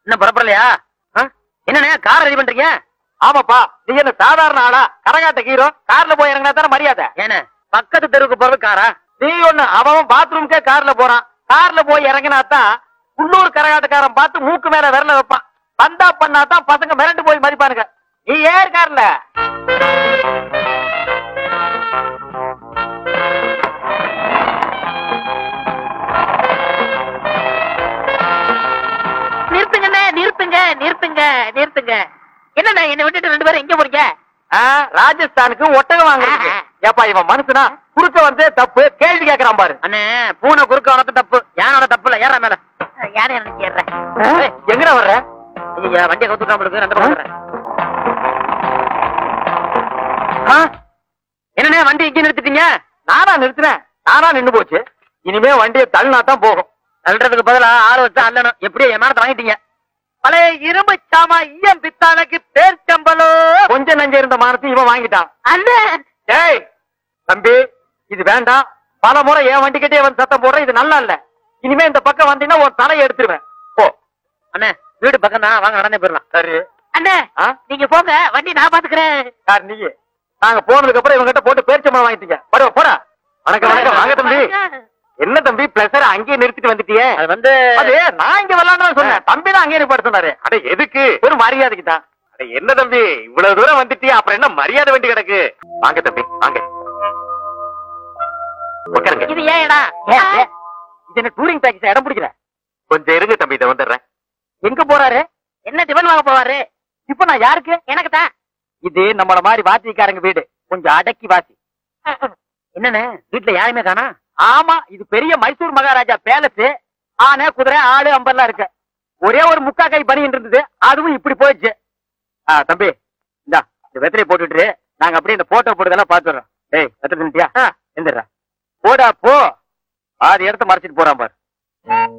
இன்னும் புறப்படலையா ஆ? என்னண்ணே car ready பண்றீங்க ஆமாப்பா நீ என்ன சாதாரண ஆளா கரகாட்ட ஹீரோ கார்ல போய் இறங்கினா தானே மரியாதை ஏண்ணே பக்கத்து தெருவுக்கு போறது காரா நீ ஒண்ணு அவன் பாத்ரூம்க்கே கார்ல போறான் கார்ல போய் இறங்கினா தான் உள்ளூர் கரகாட்டக்காரன் பார்த்து மூக்கு மேல விரல வைப்பான் பந்தா பண்ணா தான் பசங்க மிரண்டு போய் மதிப்பானுங்க நீ ஏன் கார்ல நிறுத்துங்கண்ணே நிறுத்துங்க நிறுத்துங்க நிறுத்துங்க என்னண்ணே என்னை விட்டுட்டு ரெண்டு பேரும் எங்க போறீங்க ஆ, ராஜஸ்தானுக்கு ஒட்டகம் வாங்குறதுக்கு ஆ. ஏப்பா இவன் மனுஷனா குறுக்க வந்து தப்பு கேள்வி கேக்குறான் பாரு அண்ணே பூனை குறுக்க வளர்த்து தப்பு யானோட தப்பு இல்ல ஏற மேல யாரை எனக்கு ஏறேன் ஏய், எங்கடா வர்ற ஐயா வண்டியை கவுத்துட்டா இருக்கு ரெண்டு பக்கம் ஏறுறேன். ஆ, என்னண்ணே வண்டி இங்கே நிறுத்திட்டீங்க நானா நிறுத்தினேன் நானா நின்னு போச்சு இனிமே வண்டியை தள்ளினா தான் போகும் தள்ளுறதுக்கு பதிலா ஆள் வச்சு அல்லணும் எப்படியோ என் மேலத்தை வாங்கிட்டீங்க பழைய இரும்பு சாமா ஈயம் பித்தானுக்கு பேர்ச்சம்பளோ கொஞ்சம் நஞ்ச இருந்த மானத்தை இவன் வாங்கிட்டான் அண்ணே ஏய் தம்பி இது வேண்டாம் பல முறை என் வண்டிக்கிட்டே வந்து சத்தம் போடுற இது நல்லா இல்ல இனிமே இந்த பக்கம் வந்தீங்கன்னா ஒரு தலையை எடுத்துருவேன் போ அண்ணே வீடு பக்கம் தான் வாங்க நடந்தே போயிடலாம் சரி அண்ணே ஆ? நீங்க போங்க வண்டி நான் பாத்துக்கிறேன் யார் நீ நாங்க போனதுக்கு அப்புறம் இவங்க கிட்ட போட்டு பேரிச்சம்பளம் வாங்கிட்டீங்க படுவா போடா வணக்கம் வணக்கம் வாங்க தம்பி என்ன தம்பி பிளஸர் அங்கேயே நிறுத்திட்டு வந்துட்டியே அது வந்து அது நான் இங்க வரலான்னு சொன்னேன் தம்பி தான் அங்கேயே நிப்பாட்ட சொன்னாரு அட எதுக்கு ஒரு மரியாதைக்கு தான் அட என்ன தம்பி இவ்வளவு தூரம் வந்துட்டியா அப்புறம் என்ன மரியாதை வேண்டி கிடக்கு வாங்க தம்பி வாங்க உட்காருங்க இது ஏன் இடம் இது என்ன டூரிங் பேக்கேஜ் இடம் பிடிக்கிற கொஞ்சம் இருங்க தம்பி இதை வந்துடுறேன் எங்க போறாரு என்ன டிபன் வாங்க போவாரு இப்ப நான் யாருக்கு எனக்கு தான் இது நம்மள மாதிரி வாத்திக்காரங்க வீடு கொஞ்சம் அடக்கி வாசி என்னண்ணே வீட்டுல யாருமே காணா ஆமா இது பெரிய மைசூர் மகாராஜா பேலஸ் ஆனை குதிரை ஆடு அம்பர்லாம் இருக்கு ஒரே ஒரு முக்கா கை பனின்னு இருந்தது அதுவும் இப்படி போயிடுச்சு ஆ, தம்பி இந்தா இந்த வெத்தலையை போட்டுட்டு நாங்க அப்படியே இந்த போட்டோ போட்டதெல்லாம் பாத்துறோம் டேய் வெத்தலை தின்னுட்டியா எந்திரா போடா போ பாதி இடத்த மறைச்சிட்டு போறான் பாரு